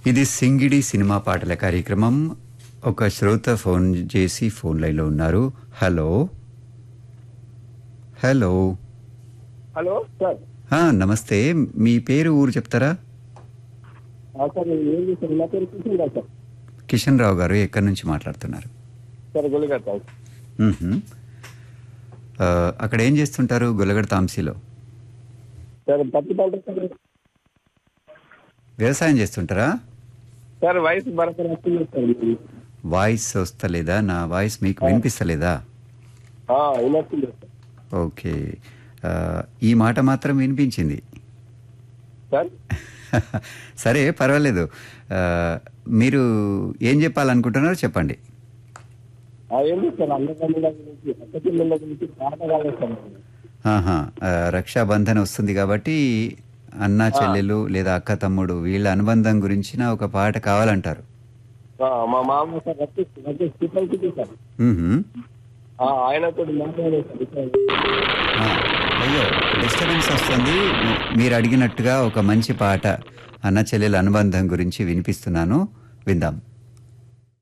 ఇది సింగిడి సినిమా పాటల కార్యక్రమం ఒక శ్రోత ఫోన్ చేసి ఫోన్ లైన్లో ఉన్నారు హలో హలో హలో సార్ ఆ, నమస్తే మీ పేరు ఊరు చెప్తారా ఆ, సార్ నేను ఏం చేశాను నా పేరు కిషన్ గారు సార్ కిషన్ రావు గారు ఎక్కడి నుంచి మాట్లాడుతున్నారు సార్ గొల్లిగారు సార్ మ్మ్హ్మ్. ఆ, అక్కడ ఏం చేస్తుంటారు గొల్లగడ తాంసీలో సార్ పత్తి పంట సార్ వ్యవసాయం చేస్తుంటారా సార్ వయసు బరకలు వస్తుంది సార్ మీకు. వాయిస్ వస్తలేదా నా వాయిస్ మీకు వినిపిస్తలేదా ఆ, వినొస్తుంది సార్ ఓకే ఆ, ఈ మాట మాత్రం వినిపించింది సార్ సరే పర్వాలేదు ఆ, మీరు ఏం చెప్పాలనుకుంటున్నారో చెప్పండి ఆ, ఏంటి సార్ అన్నదమ్ముల గురించి అక్క చెల్లెళ్ళ గురించి పాట కాలేదు సార్ ఆహా, ఆ, రక్షాబంధన్ వస్తుంది కాబట్టి అన్న చెల్లెలు లేదా అక్క తమ్ముడు వీళ్ళ అనుబంధం గురించిన ఒక పాట కావాలంటారు ఆ, మా మామ సార్ రకేష్ రకేష్ తిప్పల్కి సార్ మ్మ్హ్మ్. ఆ, ఆయనతో మాట్లాడలేదు సార్ ఆ, అయ్యో డిస్టర్బెన్స్ వస్తుంది మీ- మీరు అడిగినట్టుగా ఒక మంచి పాట అన్న చెల్లెల అనుబంధం గురించి వినిపిస్తున్నాను విందాం